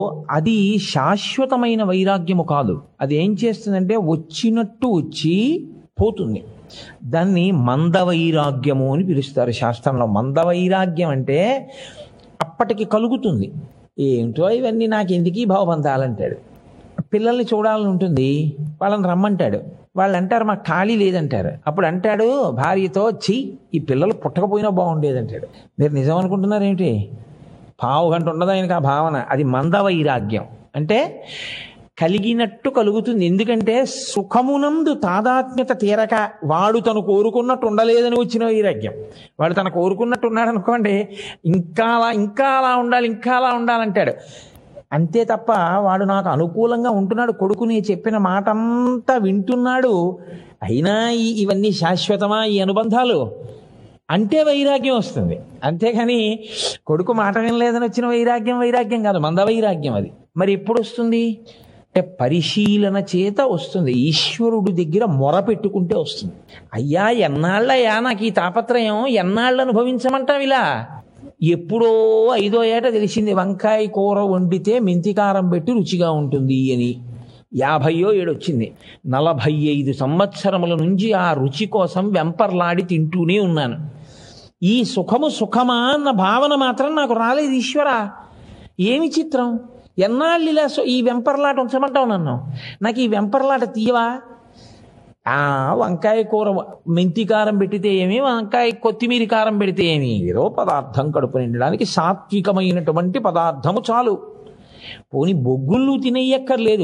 అది శాశ్వతమైన వైరాగ్యము కాదు అది ఏం చేస్తుందంటే వచ్చినట్టు వచ్చి పోతుంది దాన్ని మంద వైరాగ్యము అని పిలుస్తారు శాస్త్రంలో మంద వైరాగ్యం అంటే అప్పటికి కలుగుతుంది ఏమిటో ఇవన్నీ నాకు ఎందుకు భావబంధాలంటాడు పిల్లల్ని చూడాలని ఉంటుంది వాళ్ళని రమ్మంటాడు వాళ్ళు అంటారు మాకు ఖాళీ లేదంటారు అప్పుడు అంటాడు భార్యతో చి ఈ పిల్లలు పుట్టకపోయినా బాగుండేదంటాడు మీరు నిజం అనుకుంటున్నారేమిటి పావు గంట ఉండదు ఆయనకు ఆ భావన అది మంద వైరాగ్యం అంటే కలిగినట్టు కలుగుతుంది ఎందుకంటే సుఖమునందు తాదాత్మ్యత తీరక వాడు తను కోరుకున్నట్టు ఉండలేదని వచ్చిన వైరాగ్యం వాడు తను కోరుకున్నట్టు ఉన్నాడు అనుకోండి ఇంకా అలా ఇంకా అలా ఉండాలి ఇంకా అలా ఉండాలంటాడు అంతే తప్ప వాడు నాకు అనుకూలంగా ఉంటున్నాడు కొడుకు నీ చెప్పిన మాట అంతా వింటున్నాడు అయినా ఈ- ఇవన్నీ శాశ్వతమా ఈ అనుబంధాలు అంటే వైరాగ్యం వస్తుంది అంతేగాని కొడుకు మాట వినలేదని వచ్చిన వైరాగ్యం వైరాగ్యం కాదు మంద వైరాగ్యం అది మరి ఎప్పుడు వస్తుంది అంటే పరిశీలన చేత వస్తుంది ఈశ్వరుడి దగ్గర మొర పెట్టుకుంటే వస్తుంది అయ్యా ఎన్నాళ్ళయ్యా నాకు ఈ తాపత్రయం ఎన్నాళ్ళు అనుభవించమంటావు ఇలా ఎప్పుడో ఐదో ఏట తెలిసింది వంకాయ కూర వండితే మెంతికారం పెట్టి రుచిగా ఉంటుంది అని యాభయో ఏడు వచ్చింది నలభై ఐదు సంవత్సరముల నుంచి ఆ రుచి కోసం వెంపర్లాడి తింటూనే ఉన్నాను ఈ సుఖము సుఖమా అన్న భావన మాత్రం నాకు రాలేదు ఈశ్వరా ఏమి చిత్రం ఎన్నాళ్ళు ఇలా సు- ఈ వెంపర్లాట ఉంచమంటావు నన్ను నాకు ఈ వెంపర్లాట తీయవా ఆ వంకాయ కూర మెంతి కారం పెడితే ఏమి వంకాయ కొత్తిమీర కారం పెడితే ఏమి ఏదో పదార్థం కడుపు నిండడానికి సాత్వికమైనటువంటి పదార్థము చాలు పోని బొగ్గుళ్ళు తినేయక్కర్లేదు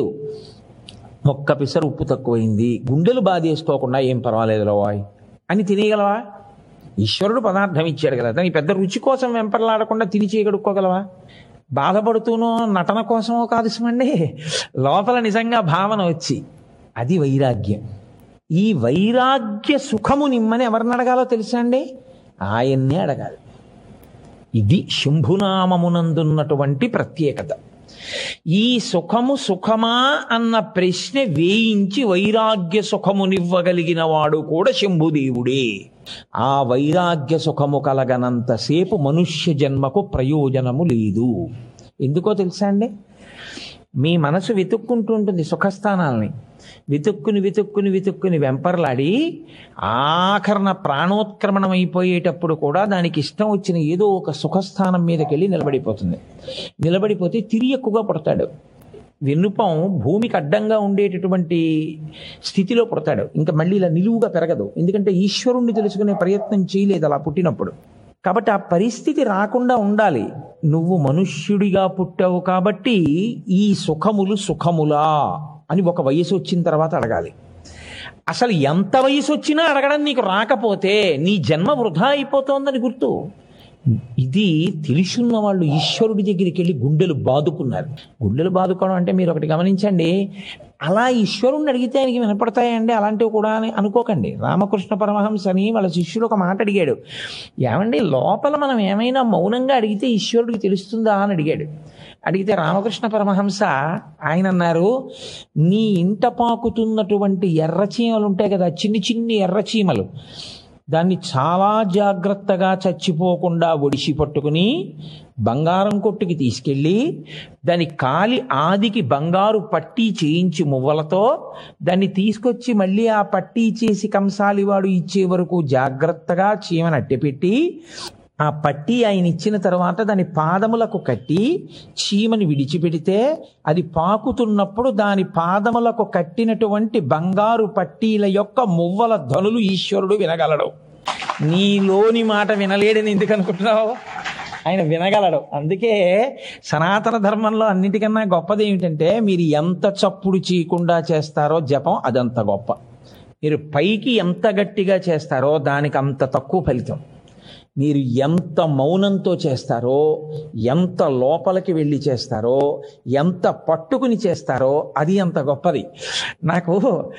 మొక్క పిసరు ఉప్పు తక్కువైంది గుండెలు బాధేసుకోకుండా ఏం పర్వాలేదు రోయ్ అని తినేయగలవా ఈశ్వరుడు పదార్థం ఇచ్చాడు కదా దాని పెద్ద రుచి కోసం వెంపర్లాడకుండా తిని చేయగడుక్కోగలవా బాధపడుతూనో నటన కోసమో కాదు సుమండి లోపల నిజంగా భావన వచ్చి అది వైరాగ్యం ఈ వైరాగ్య సుఖము నిమ్మని ఎవరిని అడగాలో తెలుసా అండి ఆయన్నే అడగాలి ఇది శంభునామమునందున్నటువంటి ప్రత్యేకత ఈ సుఖము సుఖమా అన్న ప్రశ్న వేయించి వైరాగ్య సుఖమునివ్వగలిగిన వాడు కూడా శంభుదేవుడే ఆ వైరాగ్య సుఖము కలగనంతసేపు మనుష్య జన్మకు ప్రయోజనము లేదు ఎందుకో తెలుసా అండి మీ మనసు వెతుక్కుంటూ ఉంటుంది సుఖస్థానాల్ని వెతుక్కుని వెతుక్కుని వెతుక్కుని వెంపర్లాడి ఆఖరణ ప్రాణోత్క్రమణం అయిపోయేటప్పుడు కూడా దానికి ఇష్టం వచ్చిన ఏదో ఒక సుఖస్థానం మీదకి వెళ్ళి నిలబడిపోతుంది నిలబడిపోతే తిరియక్కుగా పుడతాడు వెన్నుపం భూమికి అడ్డంగా ఉండేటటువంటి స్థితిలో పుడతాడు ఇంకా మళ్ళీ ఇలా నిలువుగా పెరగదు ఎందుకంటే ఈశ్వరుణ్ణి తెలుసుకునే ప్రయత్నం చేయలేదు అలా పుట్టినప్పుడు కాబట్టి ఆ పరిస్థితి రాకుండా ఉండాలి నువ్వు మనుష్యుడిగా పుట్టావు కాబట్టి ఈ సుఖములు సుఖములా అని ఒక వయసు వచ్చిన తర్వాత అడగాలి అసలు ఎంత వయసు వచ్చినా అడగడం నీకు రాకపోతే నీ జన్మ వృధా అయిపోతోందని గుర్తు ఇది తెలుసున్న వాళ్ళు ఈశ్వరుడి దగ్గరికి వెళ్ళి గుండెలు బాదుకున్నారు గుండెలు బాదుకోవడం అంటే మీరు ఒకటి గమనించండి అలా ఈశ్వరుణ్ణి అడిగితే ఆయనకి వినపడతాయండి అలాంటివి కూడా అని అనుకోకండి రామకృష్ణ పరమహంస అని వాళ్ళ శిష్యుడు ఒక మాట అడిగాడు ఏమండి లోపల మనం ఏమైనా మౌనంగా అడిగితే ఈశ్వరుడికి తెలుస్తుందా అని అడిగాడు అడిగితే రామకృష్ణ పరమహంస ఆయన అన్నారు నీ ఇంట పాకుతున్నటువంటి ఎర్రచీమలు ఉంటాయి కదా చిన్ని చిన్ని ఎర్రచీమలు దాన్ని చాలా జాగ్రత్తగా చచ్చిపోకుండా ఒడిసి పట్టుకుని బంగారం కొట్టుకి తీసుకెళ్ళి దాని కాలి ఆదికి బంగారు పట్టీ చేయించి మువ్వలతో దాన్ని తీసుకొచ్చి మళ్ళీ ఆ పట్టీ చేసి కంసాలివాడు ఇచ్చే వరకు జాగ్రత్తగా చీమను అట్టెపెట్టి ఆ పట్టీ ఆయన ఇచ్చిన తర్వాత దాని పాదములకు కట్టి చీమని విడిచిపెడితే అది పాకుతున్నప్పుడు దాని పాదములకు కట్టినటువంటి బంగారు పట్టీల యొక్క మువ్వల ధనులు ఈశ్వరుడు వినగలడు నీలోని మాట వినలేడని ఎందుకు అనుకుంటున్నావు ఆయన వినగలడు అందుకే సనాతన ధర్మంలో అన్నిటికన్నా గొప్పది ఏమిటంటే మీరు ఎంత చప్పుడు చేయకుండా చేస్తారో జపం అదంత గొప్ప మీరు పైకి ఎంత గట్టిగా చేస్తారో దానికి అంత తక్కువ ఫలితం మీరు ఎంత మౌనంతో చేస్తారో ఎంత లోపలికి వెళ్ళి చేస్తారో ఎంత పట్టుకుని చేస్తారో అది అంత గొప్పది నాకు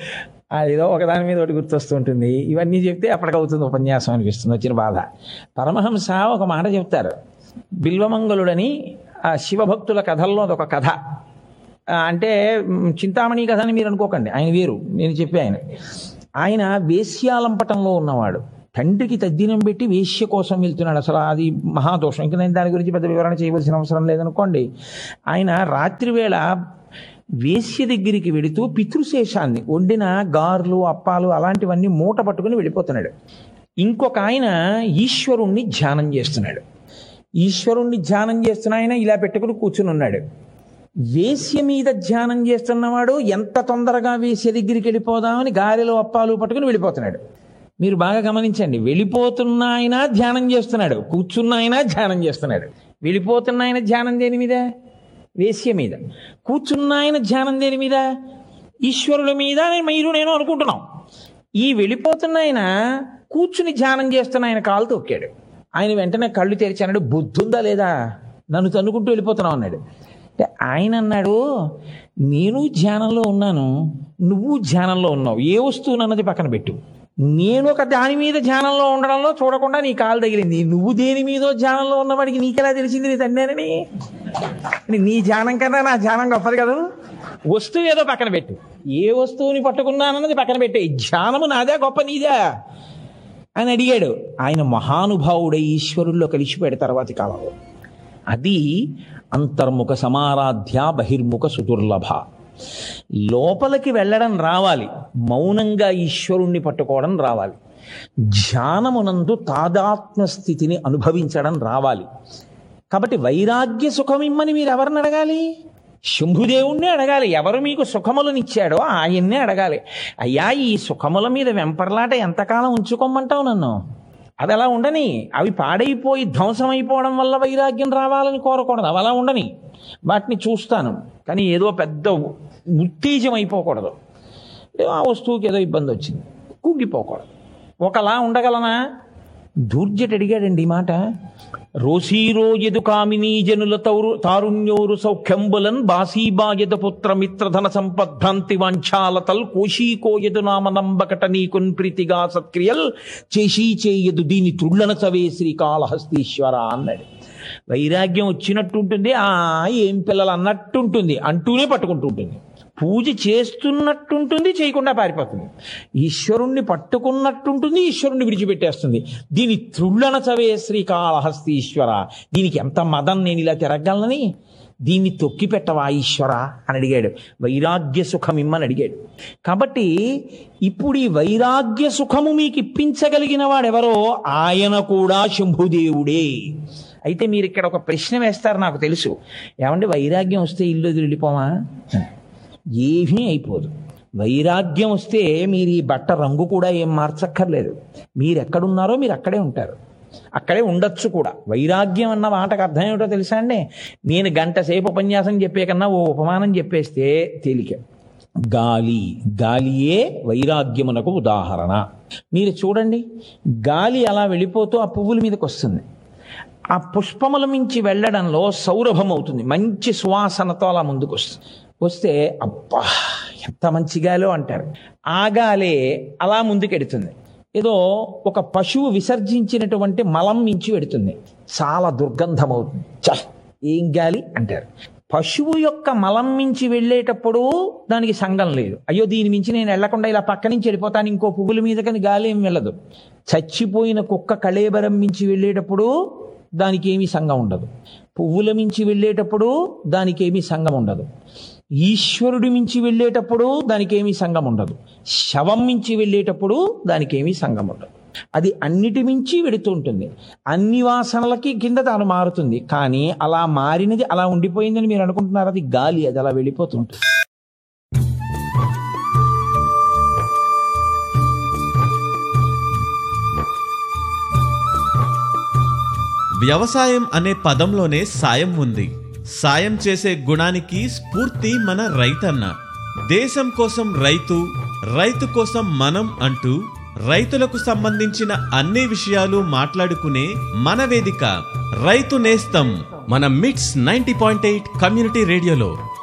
ఏదో ఒకదాని మీద ఒకటి గుర్తొస్తుంటుంది ఇవన్నీ చెప్తే అప్పటికవుతుంది ఉపన్యాసం అనిపిస్తుంది వచ్చిన బాధ పరమహంస ఒక మాట చెప్తారు బిల్వమంగళుడని ఆ శివభక్తుల కథల్లో అదొక కథ ఆ, అంటే మ్, చింతామణి కథ అని మీరు అనుకోకండి ఆయన వేరు నేను చెప్పే ఆయన ఆయన వేశ్యాలంపటంలో ఉన్నవాడు తండ్రికి తద్దినం పెట్టి వేశ్య కోసం వెళ్తున్నాడు అసలు అది మహాదోషం ఇంకా నేను దాని గురించి పెద్ద వివరణ చేయవలసిన అవసరం లేదనుకోండి ఆయన రాత్రివేళ వేశ్య దగ్గరికి వెళుతూ పితృశేషాన్ని వండిన గార్లు అప్పాలు అలాంటివన్నీ మూట పట్టుకుని వెళ్ళిపోతున్నాడు ఇంకొక ఆయన ఈశ్వరుణ్ణి ధ్యానం చేస్తున్నాడు ఈశ్వరుణ్ణి ధ్యానం చేస్తున్న ఆయన ఇలా పెట్టుకుని కూర్చుని ఉన్నాడు వేశ్య మీద ధ్యానం చేస్తున్నవాడు ఎంత తొందరగా వేశ్య దగ్గరికి వెళ్ళిపోదామని గాలిలో అప్పాలు పట్టుకుని వెళ్ళిపోతున్నాడు మీరు బాగా గమనించండి వెళ్ళిపోతున్న ఆయన ధ్యానం చేస్తున్నాడు కూర్చున్న ఆయన ధ్యానం చేస్తున్నాడు వెళ్ళిపోతున్న ఆయన ధ్యానం దేని మీద వేశ్య మీద కూర్చున్న ఆయన ధ్యానం దేని మీద ఈశ్వరుల మీద నేను మీరు నేను అనుకుంటున్నాం ఈ వెళ్ళిపోతున్న ఆయన కూర్చుని ధ్యానం చేస్తున్న ఆయన కాలు తొక్కాడు ఆయన వెంటనే కళ్ళు తెరిచాడు బుద్ధుందా లేదా నన్ను తన్నుకుంటూ వెళ్ళిపోతున్నావు అన్నాడు అంటే ఆయన అన్నాడు నేను ధ్యానంలో ఉన్నాను నువ్వు ధ్యానంలో ఉన్నావు ఏ వస్తువు అన్నది పక్కన పెట్టు నేను ఒక దాని మీద ధ్యానంలో ఉండడంలో చూడకుండా నీ కాలు తగిలింది నువ్వు దేని మీదో ధ్యానంలో ఉన్నవాడికి నీకెలా తెలిసింది నీ తండ్రి నీ ధ్యానం కన్నా నా ధ్యానం గొప్పది కదా వస్తువు ఏదో పక్కన పెట్టు ఏ వస్తువుని పట్టుకున్నానన్నది పక్కన పెట్టే ధ్యానము నాదే గొప్ప నీదే అని అడిగాడు ఆయన మహానుభావుడై ఈశ్వరుల్లో కలిసిపోయాడు తర్వాతి కాలంలో అది అంతర్ముఖ సమారాధ్య బహిర్ముఖ సుదుర్లభ లోపలికి వెళ్ళడం రావాలి మౌనంగా ఈశ్వరుణ్ణి పట్టుకోవడం రావాలి ధ్యానమునందు తాదాత్మ స్థితిని అనుభవించడం రావాలి కాబట్టి వైరాగ్య సుఖమిమ్మని మీరు ఎవరిని అడగాలి శంభుదేవుణ్ణి అడగాలి ఎవరు మీకు సుఖములనిచ్చాడో ఆయన్నే అడగాలి అయ్యా ఈ సుఖముల మీద వెంపర్లాట ఎంతకాలం ఉంచుకోమంటావు నన్ను అది అలా ఉండని అవి పాడైపోయి ధ్వంసమైపోవడం వల్ల వైరాగ్యం రావాలని కోరకూడదు అవి అలా ఉండని వాటిని చూస్తాను కానీ ఏదో పెద్ద ఉత్తేజం అయిపోకూడదు ఏదో ఆ వస్తువుకి ఏదో ఇబ్బంది వచ్చింది కుంగిపోకూడదు ఒకలా ఉండగలనా దూర్జటి అడిగాడండి ఈ మాట రోసీరోయదు కామినీ జనుల తౌరు తారుణ్యోరు సౌఖ్యంబులన్ బాసీబాయద పుత్ర మిత్రధన సంపద్భ్రాంతి వాంఛాలతల్ కోశీకోయదు నామ నంబకట నీకున్ ప్రీతిగా సత్క్రియల్ చేసీ చేయదు దీని త్రుళ్ళన చవే శ్రీకాళహస్తీశ్వర అన్నాడు వైరాగ్యం వచ్చినట్టుంటుంది ఆ ఏం పిల్లలు అన్నట్టుంటుంది అంటూనే పట్టుకుంటుంటుంది పూజ చేస్తున్నట్టుంటుంది చేయకుండా పారిపోతుంది ఈశ్వరుణ్ణి పట్టుకున్నట్టుంటుంది ఈశ్వరుణ్ణి విడిచిపెట్టేస్తుంది దీని త్రుళ్ళన చవే శ్రీకాళహస్తీశ్వర దీనికి ఎంత మదం నేను ఇలా తిరగలనని దీన్ని తొక్కి పెట్టవా ఈశ్వర అని అడిగాడు వైరాగ్య సుఖం ఇమ్మని అడిగాడు కాబట్టి ఇప్పుడు ఈ వైరాగ్య సుఖము మీకు ఇప్పించగలిగిన వాడెవరో ఆయన కూడా శంభుదేవుడే అయితే మీరు ఇక్కడ ఒక ప్రశ్న వేస్తారు నాకు తెలుసు ఏమంటే వైరాగ్యం వస్తే ఇల్లు వదిలి వెళ్ళిపోమా ఏమీ అయిపోదు వైరాగ్యం వస్తే మీరు ఈ బట్ట రంగు కూడా ఏం మార్చక్కర్లేదు మీరు ఎక్కడున్నారో మీరు అక్కడే ఉంటారు అక్కడే ఉండొచ్చు కూడా వైరాగ్యం అన్న మాటకు అర్థం ఏమిటో తెలుసా అండి నేను గంట సేపు ఉపన్యాసం చెప్పే కన్నా ఓ ఉపమానం చెప్పేస్తే తేలిక గాలి గాలియే వైరాగ్యమునకు ఉదాహరణ మీరు చూడండి గాలి అలా వెళ్ళిపోతూ ఆ పువ్వుల మీదకి వస్తుంది ఆ పుష్పముల మించి వెళ్ళడంలో సౌరభం అవుతుంది మంచి సువాసనతో అలా ముందుకు వస్తుంది వస్తే అబ్బా ఎంత మంచి గాలో అంటారు ఆ గాలే అలా ముందుకెడుతుంది ఏదో ఒక పశువు విసర్జించినటువంటి మలం మించి పెడుతుంది చాలా దుర్గంధం అవుతుంది చ ఏం గాలి అంటారు పశువు యొక్క మలం మించి వెళ్ళేటప్పుడు దానికి సంగం లేదు అయ్యో దీని మించి నేను వెళ్లకుండా ఇలా పక్క నుంచి వెళ్ళిపోతాను ఇంకో పువ్వుల మీద కానీ గాలి ఏం వెళ్ళదు చచ్చిపోయిన కుక్క కళేబరం మించి వెళ్ళేటప్పుడు దానికి ఏమీ సంగం ఉండదు పువ్వుల మించి వెళ్ళేటప్పుడు దానికి ఏమీ సంగం ఉండదు ఈశ్వరుడి మించి వెళ్ళేటప్పుడు దానికి ఏమీ సంగం ఉండదు శవం మించి వెళ్ళేటప్పుడు దానికి ఏమీ సంగం ఉండదు అది అన్నిటి మించి వెడుతూ ఉంటుంది అన్ని వాసనలకి కింద తాను మారుతుంది కానీ అలా మారినది అలా ఉండిపోయిందని మీరు అనుకుంటున్నారు అది గాలి అది అలా వెళ్ళిపోతుంటుంది వ్యవసాయం అనే పదంలోనే సాయం ఉంది సాయం చేసే గుణానికి స్ఫూర్తి మన రైతన్న దేశం కోసం రైతు రైతు కోసం మనం అంటూ రైతులకు సంబంధించిన అన్ని విషయాలు మాట్లాడుకునే మన వేదిక రైతు నేస్తం మన మిట్స్ నైంటీ పాయింట్ ఎయిట్ కమ్యూనిటీ రేడియోలో